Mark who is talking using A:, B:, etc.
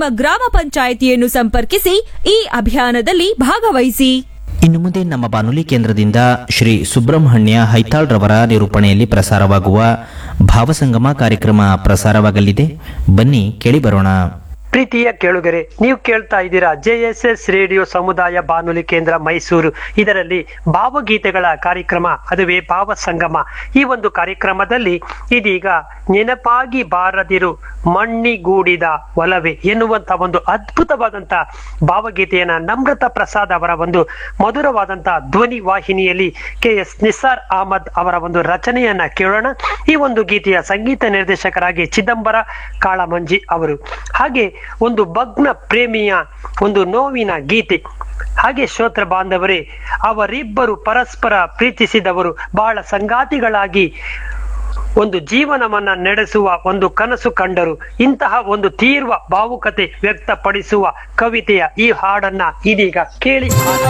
A: ನಿಮ್ಮ ಗ್ರಾಮ ಪಂಚಾಯಿತಿಯನ್ನು ಸಂಪರ್ಕಿಸಿ ಈ ಅಭಿಯಾನದಲ್ಲಿ ಭಾಗವಹಿಸಿ
B: ಇನ್ನು ಮುಂದೆ ನಮ್ಮ ಬಾನುಲಿ ಕೇಂದ್ರದಿಂದ ಶ್ರೀ ಸುಬ್ರಹ್ಮಣ್ಯ ಹೈತಾಳ್ರವರ ನಿರೂಪಣೆಯಲ್ಲಿ ಪ್ರಸಾರವಾಗುವ ಭಾವಸಂಗಮ ಕಾರ್ಯಕ್ರಮ ಪ್ರಸಾರವಾಗಲಿದೆ ಬನ್ನಿ ಕೇಳಿ ಬರೋಣ
C: ಪ್ರೀತಿಯ ಕೇಳುಗರೆ ನೀವು ಕೇಳ್ತಾ ಇದ್ದೀರಾ ಜೆ ಎಸ್ ಎಸ್ ರೇಡಿಯೋ ಸಮುದಾಯ ಬಾನುಲಿ ಕೇಂದ್ರ ಮೈಸೂರು ಇದರಲ್ಲಿ ಭಾವಗೀತೆಗಳ ಕಾರ್ಯಕ್ರಮ ಅದುವೇ ಭಾವ ಸಂಗಮ ಈ ಒಂದು ಕಾರ್ಯಕ್ರಮದಲ್ಲಿ ಇದೀಗ ನೆನಪಾಗಿ ಬಾರದಿರು ಮಣ್ಣಿಗೂಡಿದ ಒಲವೆ ಎನ್ನುವಂತ ಒಂದು ಅದ್ಭುತವಾದಂತ ಭಾವಗೀತೆಯನ್ನ ನಮ್ರತ ಪ್ರಸಾದ್ ಅವರ ಒಂದು ಮಧುರವಾದಂತ ಧ್ವನಿ ವಾಹಿನಿಯಲ್ಲಿ ಕೆ ಎಸ್ ನಿಸಾರ್ ಅಹಮದ್ ಅವರ ಒಂದು ರಚನೆಯನ್ನ ಕೇಳೋಣ ಈ ಒಂದು ಗೀತೆಯ ಸಂಗೀತ ನಿರ್ದೇಶಕರಾಗಿ ಚಿದಂಬರ ಕಾಳಮಂಜಿ ಅವರು ಹಾಗೆ ಒಂದು ಭಗ್ನ ಪ್ರೇಮಿಯ ಒಂದು ನೋವಿನ ಗೀತೆ ಹಾಗೆ ಶ್ರೋತ್ರ ಬಾಂಧವರೇ ಅವರಿಬ್ಬರು ಪರಸ್ಪರ ಪ್ರೀತಿಸಿದವರು ಬಹಳ ಸಂಗಾತಿಗಳಾಗಿ ಒಂದು ಜೀವನವನ್ನ ನಡೆಸುವ ಒಂದು ಕನಸು ಕಂಡರು ಇಂತಹ ಒಂದು ತೀರ್ವ ಭಾವುಕತೆ ವ್ಯಕ್ತಪಡಿಸುವ ಕವಿತೆಯ ಈ ಹಾಡನ್ನ ಇದೀಗ ಕೇಳಿ